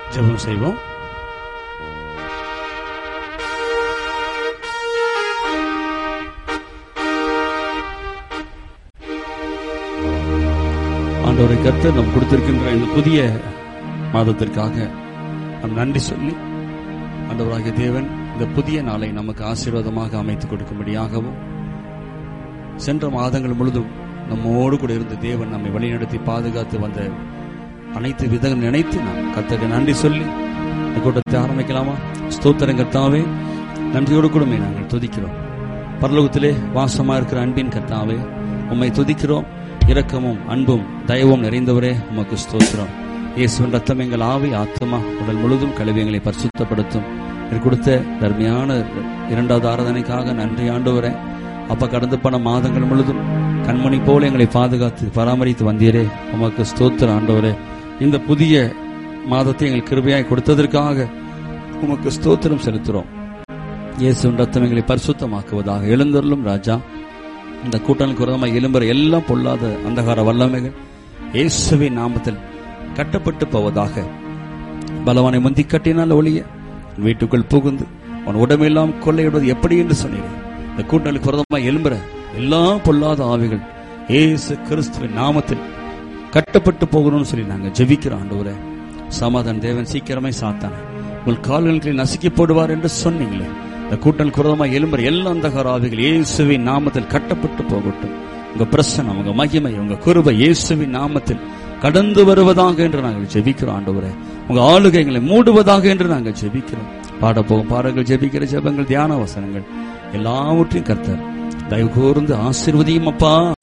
ஜெபம் செய்வோம் ஆண்டவரை கர்த்தர் நம் கொடுத்திருக்கின்ற இந்த புதிய மாதத்திற்காக நாம் நன்றி சொல்லி ஆண்டவராகிய தேவன் இந்த புதிய நாளை நமக்கு ஆசீர்வாதமாக அமைத்துக் கொடுக்கும்படியாகவும் சென்ற மாதங்கள் முழுதும் நம்மோடு கூட இருந்த தேவன் நம்மை வழிநடத்தி பாதுகாத்து வந்த அனைத்து விதங்கள் நினைத்து நாம் கர்த்தருக்கு நன்றி சொல்லி இந்த கூட்டத்தை ஆரம்பிக்கலாமா ஸ்தோத்திரம் கர்த்தாவே நன்றியோடு கூடமே நாங்கள் துதிக்கிறோம் பரலோகத்திலே வாசமா இருக்கிற அன்பின் கர்த்தாவே உம்மை துதிக்கிறோம் இரக்கமும் அன்பும் தயவும் நிறைந்தவரே உமக்கு ஸ்தோத்திரம் இயேசுவின் ரத்தம் எங்கள் ஆவி ஆத்மா உடல் முழுதும் கழுவி எங்களை பரிசுத்தப்படுத்தும் எனக்கு கொடுத்த தர்மையான இரண்டாவது ஆராதனைக்காக நன்றி ஆண்டவரே அப்ப கடந்து போன மாதங்கள் முழுதும் கண்மணி போல எங்களை பாதுகாத்து பராமரித்து வந்தீரே உமக்கு ஸ்தோத்திரம் ஆண்டவரே இந்த புதிய மாதத்தை எங்கள் கிருபையாய் கொடுத்ததற்காக உமக்கு ஸ்தோத்திரம் செலுத்துறோம் இயேசுவின் ரத்தம் எங்களை பரிசுத்தமாக்குவதாக எழுந்தருளும் ராஜா இந்த கூட்டலுக்கு விரோதமாக எழும்புற எல்லாம் பொல்லாத அந்தகார வல்லமைகள் இயேசுவின் நாமத்தில் கட்டப்பட்டு போவதாக பலவானை முந்தி கட்டினால் ஒளிய உன் வீட்டுக்குள் புகுந்து உன் உடம்பெல்லாம் கொள்ளையிடுவது எப்படி என்று சொன்னீர்கள் இந்த கூட்டலுக்கு விரோதமாக எழும்புற எல்லா பொல்லாத ஆவிகள் ஏசு கிறிஸ்துவின் நாமத்தில் கட்டப்பட்டு போகணும்னு சொல்லி நாங்க ஜெபிக்கிறோம் ஆண்டவரே சமாதான தேவன் சீக்கிரமே சாத்தானே உங்கள் கால்களுக்கு நசுக்கி போடுவார் என்று சொன்னீங்களே இந்த கூட்டல் குரதமாக எழும்புற எல்லா அந்தகார ஆவிகள் இயேசுவின் நாமத்தில் கட்டப்பட்டு போகட்டும் உங்க பிரசனம் உங்க மகிமை உங்க குருபை இயேசுவின் நாமத்தில் கடந்து வருவதாக என்று நாங்கள் ஜெபிக்கிறோம் ஆண்டவரே உங்க ஆளுகைகளை மூடுவதாக என்று நாங்கள் ஜெபிக்கிறோம் பாட போகும் பாடங்கள் ஜெபிக்கிற ஜெபங்கள் தியான வசனங்கள் எல்லாவற்றையும் கர்த்தர் தயவு கூர்ந்து ஆசீர்வதியும் அப்பா